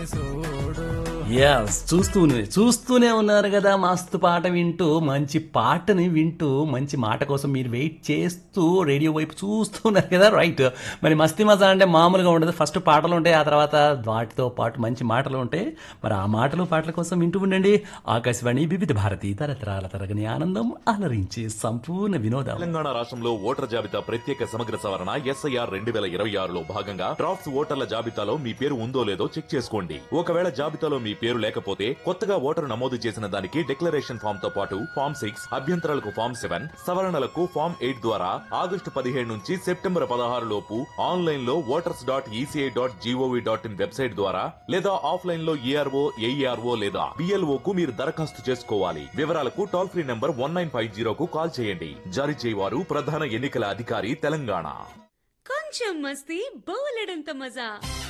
చూడు ఎస్ చూస్తూనే చూస్తూనే ఉన్నారు కదా మస్తు పాట వింటూ మంచి పాటని వింటూ మంచి మాట కోసం మీరు వెయిట్ చేస్తూ రేడియో వైపు చూస్తున్నారు కదా రైట్ మరి మస్తీ మజా అంటే మామూలుగా ఉండదు ఫస్ట్ పాటలు ఉంటాయి ఆ తర్వాత వాటితో పాటు మంచి మాటలు ఉంటాయి మరి ఆ మాటలు పాటల కోసం వింటూ ఉండండి ఆకాశవాణి వివిధ భారతి తరతరాల తరగని ఆనందం అలరించి సంపూర్ణ వినోదం తెలంగాణ రాష్ట్రంలో ఓటర్ జాబితా ప్రత్యేక సమగ్ర సవరణ ఎస్ఐఆర్ రెండు వేల ఇరవై ఆరులో భాగంగా డ్రాఫ్ట్స్ ఓటర్ల జాబితాలో మీ పేరు ఉందో లేదో చెక్ చేసుకోండి ఒకవేళ జాబితాలో మీ పేరు లేకపోతే కొత్తగా ఓటరు నమోదు చేసిన దానికి డిక్లరేషన్ ఫామ్ తో పాటు ఫామ్ సిక్స్ అభ్యంతరాలకు ఫామ్ సెవెన్ సవరణలకు ఫామ్ ఎయిట్ ద్వారా ఆగస్టు పదిహేడు నుంచి సెప్టెంబర్ పదహారు లోపు ఆన్లైన్ లో voters dot ECI dot GOV dot in website ద్వారా లేదా ఆఫ్లైన్ లో ఏఆర్ఓ ఏఈఆర్ఓ లేదా బిఎల్ఓ కు మీరు దరఖాస్తు చేసుకోవాలి వివరాలకు toll free number one nine five జీరోకు కాల్ చేయండి జారీ చేయవారు ప్రధాన ఎన్నికల అధికారి తెలంగాణ కొంచెం మస్తీ బోలెడంత మజా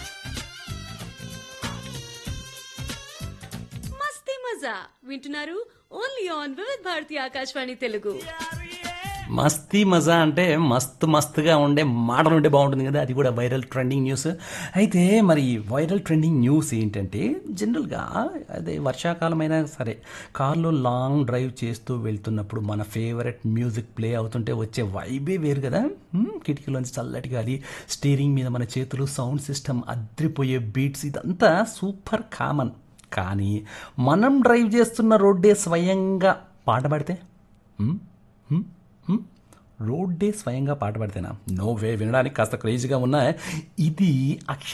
మస్తీ మజా వింటున్నారు ఓన్లీ ఆన్ వివిధ భారతి ఆకాశవాణి తెలుగు మస్తీ మజా అంటే మస్తు మస్తుగా ఉండే మాటలు ఉంటే బాగుంటుంది కదా అది కూడా వైరల్ ట్రెండింగ్ న్యూస్ అయితే మరి వైరల్ ట్రెండింగ్ న్యూస్ ఏంటంటే జనరల్గా అదే వర్షాకాలం అయినా సరే కార్లో లాంగ్ డ్రైవ్ చేస్తూ వెళ్తున్నప్పుడు మన ఫేవరెట్ మ్యూజిక్ ప్లే అవుతుంటే వచ్చే వైబే వేరు కదా హ్మ్, కిటికీలోంచి చల్లటి గాలి స్టీరింగ్ మీద మన చేతులు సౌండ్ సిస్టమ్ అద్రిపోయే బీట్స్ ఇదంతా సూపర్ కామన్ కానీ మనం డ్రైవ్ చేస్తున్న రోడ్డే స్వయంగా పాట పాడితే హ్మ్? హ్మ్? హ్మ్? రోడ్డే స్వయంగా పాట పాడితేనా నో వే వినడానికి కాస్త క్రేజీగా ఉన్నా ఇది అక్ష